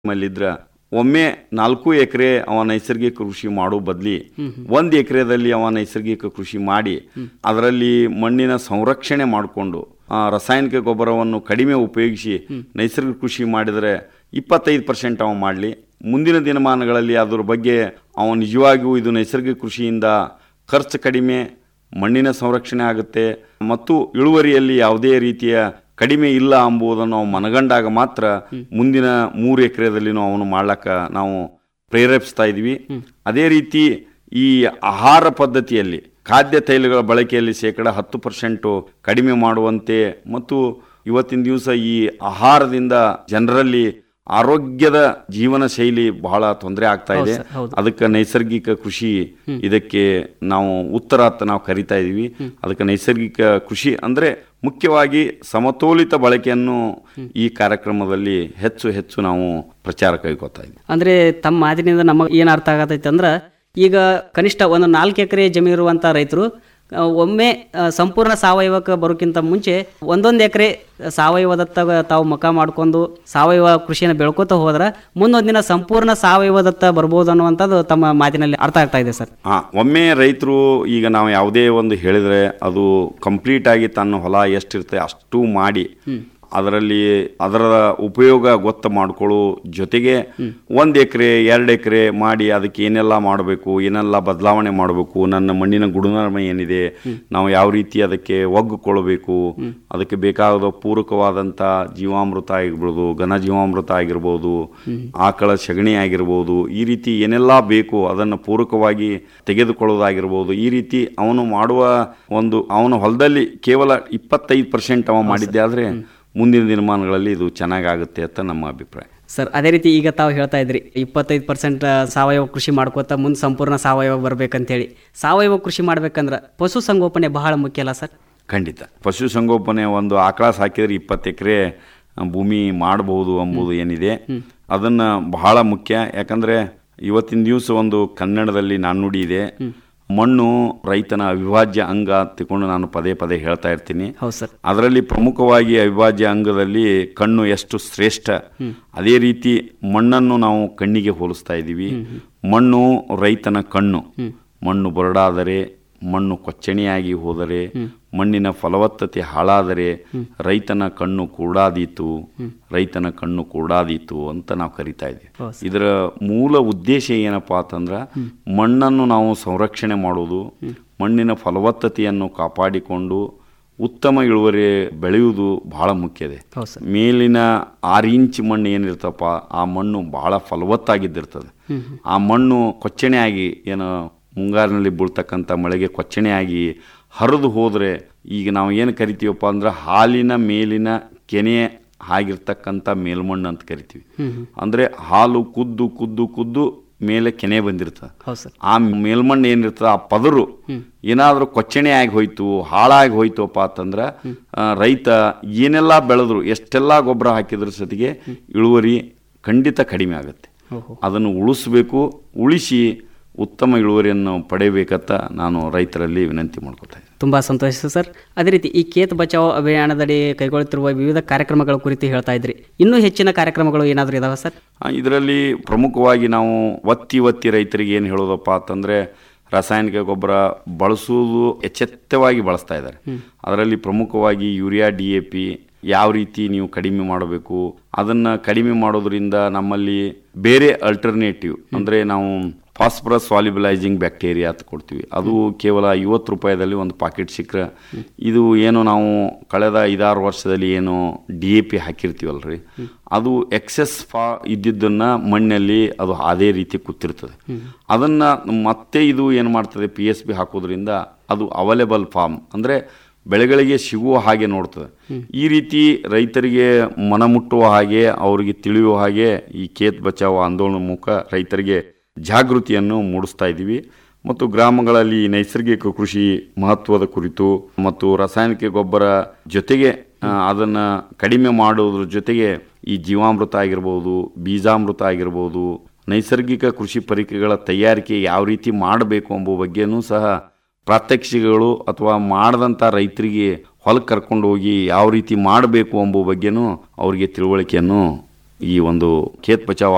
ನಮ್ಮಲ್ಲಿದ್ರ ಒಮ್ಮೆ ನಾಲ್ಕು ಎಕರೆ ಅವ ನೈಸರ್ಗಿಕ ಕೃಷಿ ಮಾಡೋ ಬದ್ಲಿ ಒಂದು ಎಕರೆದಲ್ಲಿ ಅವ ನೈಸರ್ಗಿಕ ಕೃಷಿ ಮಾಡಿ ಅದರಲ್ಲಿ ಮಣ್ಣಿನ ಸಂರಕ್ಷಣೆ ಮಾಡಿಕೊಂಡು ರಾಸಾಯನಿಕ ಗೊಬ್ಬರವನ್ನು ಕಡಿಮೆ ಉಪಯೋಗಿಸಿ ನೈಸರ್ಗಿಕ ಕೃಷಿ ಮಾಡಿದರೆ ಇಪ್ಪತ್ತೈದು ಪರ್ಸೆಂಟ್ ಅವ ಮಾಡಲಿ ಮುಂದಿನ ದಿನಮಾನಗಳಲ್ಲಿ ಅದ್ರ ಬಗ್ಗೆ ಅವ ನಿಜವಾಗಿಯೂ ಇದು ನೈಸರ್ಗಿಕ ಕೃಷಿಯಿಂದ ಖರ್ಚು ಕಡಿಮೆ ಮಣ್ಣಿನ ಸಂರಕ್ಷಣೆ ಆಗುತ್ತೆ ಮತ್ತು ಇಳುವರಿಯಲ್ಲಿ ಯಾವುದೇ ರೀತಿಯ ಕಡಿಮೆ ಇಲ್ಲ ಎಂಬುದನ್ನು ನಾವು ಮನಗಂಡಾಗ ಮಾತ್ರ ಮುಂದಿನ ಮೂರು ಎಕರೆದಲ್ಲಿ ಅವನು ಮಾಡ್ಲಕ್ಕ ನಾವು ಪ್ರೇರೇಪಿಸ್ತಾ ಇದ್ವಿ ಅದೇ ರೀತಿ ಈ ಆಹಾರ ಪದ್ಧತಿಯಲ್ಲಿ ಖಾದ್ಯ ತೈಲಗಳ ಬಳಕೆಯಲ್ಲಿ ಶೇಕಡ ಹತ್ತು ಪರ್ಸೆಂಟು ಕಡಿಮೆ ಮಾಡುವಂತೆ ಮತ್ತು ಇವತ್ತಿನ ದಿವಸ ಈ ಆಹಾರದಿಂದ ಜನರಲ್ಲಿ ಆರೋಗ್ಯದ ಜೀವನ ಶೈಲಿ ಬಹಳ ತೊಂದರೆ ಆಗ್ತಾ ಇದೆ ಸರ್, ಹೌದು. ಅದಕ್ಕೆ ನೈಸರ್ಗಿಕ ಕೃಷಿ ಇದಕ್ಕೆ ನಾವು ಉತ್ತರ ಅಂತ ನಾವು ಕರಿತಾ ಇದೀವಿ ಅದಕ್ಕೆ ನೈಸರ್ಗಿಕ ಕೃಷಿ ಅಂದ್ರೆ ಮುಖ್ಯವಾಗಿ ಸಮತೋಲಿತ ಬಳಕೆಯನ್ನು ಈ ಕಾರ್ಯಕ್ರಮದಲ್ಲಿ ಹೆಚ್ಚು ಹೆಚ್ಚು ನಾವು ಪ್ರಚಾರ ಕೈಗೊಳ್ತಾ ಇದ್ವಿ ಅಂದ್ರೆ ತಮ್ಮ ಮಾತಿನಿಂದ ನಮಗೆ ಏನು ಅರ್ಥ ಆಗತೈತೆ ಅಂದ್ರೆ ಈಗ ಕನಿಷ್ಠ ಒಂದು ನಾಲ್ಕು ಎಕರೆ ಜಮೀನು ಇರುವಂಥ ರೈತರು ಆ, ಒಮ್ಮೆ ಆ, ಸಂಪೂರ್ಣ ಸಾವಯವಕ್ಕೆ ಬರೋಕ್ಕಿಂತ ಮುಂಚೆ ಒಂದೊಂದು ಎಕರೆ ಸಾವಯವದತ್ತ ತಾವು ಮುಖ ಮಾಡ್ಕೊಂಡು ಸಾವಯವ ಕೃಷಿಯನ್ನು ಬೆಳ್ಕೊತ ಹೋದ್ರೆ ಮುಂದೊಂದು ದಿನ ಸಂಪೂರ್ಣ ಸಾವಯವದತ್ತ ಬರ್ಬೋದು ಅನ್ನುವಂಥದ್ದು ತಮ್ಮ ಮಾತಿನಲ್ಲಿ ಅರ್ಥ ಆಗ್ತಾ ಇದೆ ಸರ್ ಹಾ ಒಮ್ಮೆ ರೈತರು ಈಗ ನಾವು ಯಾವುದೇ ಒಂದು ಹೇಳಿದ್ರೆ ಅದು ಕಂಪ್ಲೀಟ್ ಆಗಿ ತನ್ನ ಹೊಲ ಎಷ್ಟಿರುತ್ತೆ ಅಷ್ಟು ಮಾಡಿ ಅದರಲ್ಲಿ ಅದರ ಉಪಯೋಗ ಗೊತ್ತ ಮಾಡ್ಕೊಳ್ಳೋ ಜೊತೆಗೆ ಒಂದು ಎಕರೆ ಎರಡು ಎಕರೆ ಮಾಡಿ ಅದಕ್ಕೆ ಏನೆಲ್ಲ ಮಾಡಬೇಕು ಏನೆಲ್ಲ ಬದಲಾವಣೆ ಮಾಡಬೇಕು ನನ್ನ ಮಣ್ಣಿನ ಗುಣಧರ್ಮ ಏನಿದೆ ನಾವು ಯಾವ ರೀತಿ ಅದಕ್ಕೆ ಒಗ್ಗಿಕೊಳ್ಬೇಕು ಅದಕ್ಕೆ ಬೇಕಾದ ಪೂರಕವಾದಂಥ ಜೀವಾಮೃತ ಆಗಿರ್ಬೋದು ಘನ ಜೀವಾಮೃತ ಆಗಿರ್ಬೋದು ಆಕಳ ಸಗಣಿ ಆಗಿರ್ಬೋದು ಈ ರೀತಿ ಏನೆಲ್ಲ ಬೇಕು ಅದನ್ನು ಪೂರಕವಾಗಿ ತೆಗೆದುಕೊಳ್ಳೋದಾಗಿರ್ಬೋದು ಈ ರೀತಿ ಅವನು ಮಾಡುವ ಒಂದು ಅವನ ಹೊಲದಲ್ಲಿ ಕೇವಲ ಇಪ್ಪತ್ತೈದು ಪರ್ಸೆಂಟ್ ಅವ ಮಾಡಿದ್ದೆ ಆದರೆ ಮುಂದಿನ ದಿನಮಾನಗಳಲ್ಲಿ ಇದು ಚೆನ್ನಾಗಾಗುತ್ತೆ ಅಂತ ನಮ್ಮ ಅಭಿಪ್ರಾಯ ಸರ್ ಅದೇ ರೀತಿ ಈಗ ತಾವು ಹೇಳ್ತಾ ಇದ್ರಿ ಇಪ್ಪತ್ತೈದು ಪರ್ಸೆಂಟ್ ಸಾವಯವ ಕೃಷಿ ಮಾಡ್ಕೋತಾ ಮುಂದೆ ಸಂಪೂರ್ಣ ಸಾವಯವ ಬರ್ಬೇಕಂತೇಳಿ ಸಾವಯವ ಕೃಷಿ ಮಾಡ್ಬೇಕಂದ್ರೆ ಪಶು ಸಂಗೋಪನೆ ಬಹಳ ಮುಖ್ಯ ಅಲ್ಲ ಸರ್ ಖಂಡಿತ ಪಶುಸಂಗೋಪನೆ ಒಂದು ಆಕಳ ಸಾಕಿದ್ರೆ ಇಪ್ಪತ್ತು ಎಕರೆ ಭೂಮಿ ಮಾಡಬಹುದು ಎಂಬುದು ಏನಿದೆ ಅದನ್ನು ಬಹಳ ಮುಖ್ಯ ಯಾಕಂದರೆ ಇವತ್ತಿನ ದಿವಸ ಒಂದು ಕನ್ನಡದಲ್ಲಿ ನಾಣ್ಣುಡಿ ಇದೆ ಮಣ್ಣು ರೈತನ ಅವಿಭಾಜ್ಯ ಅಂಗ ತಿಳ್ಕೊಂಡು ನಾನು ಪದೇ ಪದೇ ಹೇಳ್ತಾ ಇರ್ತೀನಿ ಹೌದು ಸರ್ ಅದರಲ್ಲಿ ಪ್ರಮುಖವಾಗಿ ಅವಿಭಾಜ್ಯ ಅಂಗದಲ್ಲಿ ಕಣ್ಣು ಎಷ್ಟು ಶ್ರೇಷ್ಠ ಅದೇ ರೀತಿ ಮಣ್ಣನ್ನು ನಾವು ಕಣ್ಣಿಗೆ ಹೋಲಿಸ್ತಾ ಇದ್ದೀವಿ ಮಣ್ಣು ರೈತನ ಕಣ್ಣು ಮಣ್ಣು ಬರಡಾದರೆ ಮಣ್ಣು ಕೊಚ್ಚಣಿಯಾಗಿ ಹೋದರೆ ಮಣ್ಣಿನ ಫಲವತ್ತತೆ ಹಾಳಾದರೆ ರೈತನ ಕಣ್ಣು ಕೂಡಾದೀತು ರೈತನ ಕಣ್ಣು ಕೂಡಾದೀತು ಅಂತ ನಾವು ಕರಿತಾ ಇದ್ದೀವಿ ಇದರ ಮೂಲ ಉದ್ದೇಶ ಏನಪ್ಪಾ ಅಂತಂದ್ರೆ ಮಣ್ಣನ್ನು ನಾವು ಸಂರಕ್ಷಣೆ ಮಾಡೋದು ಮಣ್ಣಿನ ಫಲವತ್ತತೆಯನ್ನು ಕಾಪಾಡಿಕೊಂಡು ಉತ್ತಮ ಇಳುವರಿ ಬೆಳೆಯುವುದು ಬಹಳ ಮುಖ್ಯ ಇದೆ ಹೌದು ಸರ್ ಮೇಲಿನ ಆರು ಇಂಚ್ ಮಣ್ಣು ಏನಿರ್ತಪ್ಪ ಆ ಮಣ್ಣು ಬಹಳ ಫಲವತ್ತಾಗಿದ್ದಿರ್ತದೆ ಆ ಮಣ್ಣು ಕೊಚ್ಚಣೆಯಾಗಿ ಏನು ಮುಂಗಾರಿನಲ್ಲಿ ಬೀಳ್ತಕ್ಕಂಥ ಮಳೆಗೆ ಕೊಚ್ಚಣೆಯಾಗಿ ಹರಿದು ಹೋದರೆ ಈಗ ನಾವು ಏನು ಕರಿತೀವಪ್ಪ ಅಂದ್ರೆ ಹಾಲಿನ ಮೇಲಿನ ಕೆನೆ ಆಗಿರ್ತಕ್ಕಂಥ ಮೇಲ್ಮಣ್ಣು ಅಂತ ಕರಿತೀವಿ ಅಂದರೆ ಹಾಲು ಕುದ್ದು ಕುದ್ದು ಕುದ್ದು ಮೇಲೆ ಕೆನೆ ಬಂದಿರ್ತದೆ ಹೌದು ಸರ್ ಆ ಮೇಲ್ಮಣ್ಣು ಏನಿರ್ತದೆ ಆ ಪದರು ಏನಾದರೂ ಕೊಚ್ಚಣೆ ಆಗಿ ಹೋಯ್ತು ಹಾಳಾಗಿ ಹೋಯ್ತಪ್ಪ ಅಂತಂದ್ರೆ ಆ, ರೈತ ಏನೆಲ್ಲ ಬೆಳೆದ್ರು ಎಷ್ಟೆಲ್ಲ ಗೊಬ್ಬರ ಹಾಕಿದ್ರ ಸತಿಗೆ ಇಳುವರಿ ಖಂಡಿತ ಕಡಿಮೆ ಆಗುತ್ತೆ ಓಹೋ ಅದನ್ನು ಉಳಿಸ್ಬೇಕು ಉಳಿಸಿ ಉತ್ತಮ ಇಳುವರಿಯನ್ನು ಪಡೆಯಬೇಕಂತ ನಾನು ರೈತರಲ್ಲಿ ವಿನಂತಿ ಮಾಡ್ಕೊತಾ ಇದ್ದೀನಿ ತುಂಬ ಸಂತೋಷ ಸರ್ ಅದೇ ರೀತಿ ಈ ಕೇತ್ ಬಚಾವ್ ಅಭಿಯಾನದಡಿ ಕೈಗೊಳ್ಳುತ್ತಿರುವ ವಿವಿಧ ಕಾರ್ಯಕ್ರಮಗಳ ಕುರಿತು ಹೇಳ್ತಾ ಇದ್ರಿ ಇನ್ನೂ ಹೆಚ್ಚಿನ ಕಾರ್ಯಕ್ರಮಗಳು ಏನಾದರೂ ಇದಾವೆ ಸರ್ ಇದರಲ್ಲಿ ಪ್ರಮುಖವಾಗಿ ನಾವು ಒತ್ತಿ ಒತ್ತಿ ರೈತರಿಗೆ ಏನು ಹೇಳೋದಪ್ಪ ಅಂತಂದರೆ ರಾಸಾಯನಿಕ ಗೊಬ್ಬರ ಬಳಸುವುದು ಎಚ್ಚೆತ್ತವಾಗಿ ಬಳಸ್ತಾ ಇದ್ದಾರೆ ಅದರಲ್ಲಿ ಪ್ರಮುಖವಾಗಿ ಯೂರಿಯಾ ಡಿ ಎ ಪಿ ಯಾವ ರೀತಿ ನೀವು ಕಡಿಮೆ ಮಾಡಬೇಕು ಅದನ್ನು ಕಡಿಮೆ ಮಾಡೋದ್ರಿಂದ ನಮ್ಮಲ್ಲಿ ಬೇರೆ ಅಲ್ಟರ್ನೇಟಿವ್ ಅಂದರೆ ನಾವು ಫಾಸ್ಫರಸ್ ಸಾಲಿಬಲೈಸಿಂಗ್ ಬ್ಯಾಕ್ಟೀರಿಯಾ ಅಂತ ಕೊಡ್ತೀವಿ ಅದು ಕೇವಲ ಐವತ್ತು ರೂಪಾಯಿದಲ್ಲಿ ಒಂದು ಪಾಕೆಟ್ ಸಿಕ್ಕರೆ ಇದು ಏನು ನಾವು ಕಳೆದ ಐದಾರು ವರ್ಷದಲ್ಲಿ ಏನು ಡಿ ಎ ಪಿ ಹಾಕಿರ್ತೀವಲ್ರಿ ಅದು ಎಕ್ಸೆಸ್ ಫಾ ಇದ್ದಿದ್ದನ್ನು ಮಣ್ಣಲ್ಲಿ ಅದು ಅದೇ ರೀತಿ ಕೂತಿರ್ತದೆ ಅದನ್ನು ಮತ್ತೆ ಇದು ಏನು ಮಾಡ್ತದೆ ಪಿ ಎಸ್ ಬಿ ಹಾಕೋದ್ರಿಂದ ಅದು ಅವೈಲೇಬಲ್ ಫಾರ್ಮ್ ಅಂದರೆ ಬೆಳೆಗಳಿಗೆ ಸಿಗುವ ಹಾಗೆ ನೋಡ್ತದೆ ಈ ರೀತಿ ರೈತರಿಗೆ ಮನಮುಟ್ಟುವ ಹಾಗೆ ಅವರಿಗೆ ತಿಳಿಯುವ ಹಾಗೆ ಈ ಖೇತ್ ಬಚಾವ್ ಆಂದೋಲನ ಮುಖ ರೈತರಿಗೆ ಜಾಗೃತಿಯನ್ನು ಮೂಡಿಸ್ತಾ ಇದ್ದೀವಿ ಮತ್ತು ಗ್ರಾಮಗಳಲ್ಲಿ ನೈಸರ್ಗಿಕ ಕೃಷಿ ಮಹತ್ವದ ಕುರಿತು ಮತ್ತು ರಾಸಾಯನಿಕ ಗೊಬ್ಬರ ಜೊತೆಗೆ ಆ, ಅದನ್ನ ಕಡಿಮೆ ಮಾಡೋದ್ರ ಜೊತೆಗೆ ಈ ಜೀವಾಮೃತ ಆಗಿರ್ಬೋದು ಬೀಜಾಮೃತ ಆಗಿರ್ಬೋದು ನೈಸರ್ಗಿಕ ಕೃಷಿ ಪರಿಕರಗಳ ತಯಾರಿಕೆ ಯಾವ ರೀತಿ ಮಾಡಬೇಕು ಎಂಬ ಬಗ್ಗೆನೂ ಸಹ ಪ್ರಾತ್ಯಕ್ಷಿಕೆಗಳು ಅಥವಾ ಮಾಡದಂಥ ರೈತರಿಗೆ ಹೊಲಕ್ಕೆ ಕರ್ಕೊಂಡು ಹೋಗಿ ಯಾವ ರೀತಿ ಮಾಡಬೇಕು ಎಂಬ ಬಗ್ಗೆನೂ ಅವರಿಗೆ ತಿಳುವಳಿಕೆಯನ್ನು ಈ ಒಂದು ಖೇತ್ ಬಚಾವ್